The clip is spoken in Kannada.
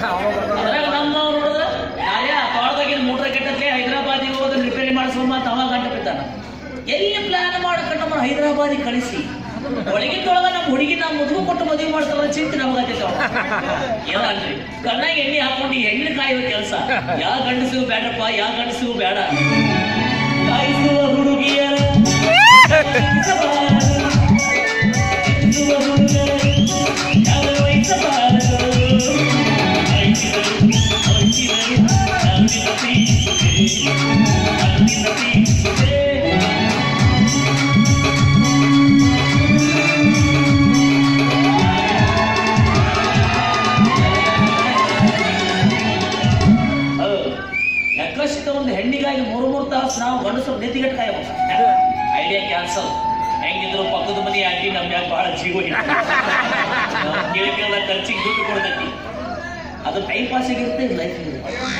ಅದ್ರಾಗ ನಮ್ಮ ನೋಡಿದ್ರ ಯಾರ್ಯಾ ತೋಟದಾಗಿನ ಮೂಟ್ರ ಕೆಟ್ಟತ್ಲೆ ಹೈದರಾಬಾದಿಗೆ ಹೋದ ರಿಪೇರಿ ಮಾಡಿಸೋಮ ತವ ಗಂಟ ಬಿದ್ದಾನ ಎಲ್ಲಿ ಪ್ಲಾನ್ ಮಾಡ್ಕೊಂಡು ನಮ್ಮನ್ನ ಹೈದರಾಬಾದಿಗೆ ಕಳಿಸಿ ಒಳಗಿದ್ದೊಳಗ ನಮ್ಮ ಹುಡುಗಿ ನಾವು ಮುದುಗು ಕೊಟ್ಟು ಮದುವೆ ಮಾಡ್ತಾರ ಚಿಂತೆ ನಮಗಾಗ್ತೈತೆ ಏನಲ್ರಿ ಕಣ್ಣಾಗ ಎಣ್ಣೆ ಹಾಕೊಂಡು ಈ ಹೆಣ್ಣಿನ ಕಾಯುವ ಕೆಲಸ ಯಾವ ಗಂಡಸಿಗೂ ಬೇಡಪ್ಪ ಯಾವ ಗಂಡಸಿಗೂ ಬೇಡ ಕಾಯಿಸುವ ಹುಡುಗಿಯರ ಯಕ್ಕಶಿತ ಒಂದು ಹೆಣ್ಣಿಗಾಗಿ ಮೂರು ಮೂರು ತಾಸು ನಾವು ಗಂಡಸರು ನೆತ್ತಿಗಟ್ಟು ಕಾಯಬೇಕು ಐಡಿಯಾ ಕ್ಯಾನ್ಸಲ್ ಹೆಂಗಿದ್ರು ಪಕ್ಕದ ಮನೆ ಆಂಟಿ ನಮ್ಮ ಮ್ಯಾಗ ಬಹಳ ಜೀವ ಕೇಳಿ ಕೇಳ ಖರ್ಚಿಗೆ ದುಡ್ಡು ಕೊಡ್ತೈತಿ ಅದು ಟೈಮ್ ಪಾಸಿಗೆ ಇರುತ್ತೆ ಲೈಫ್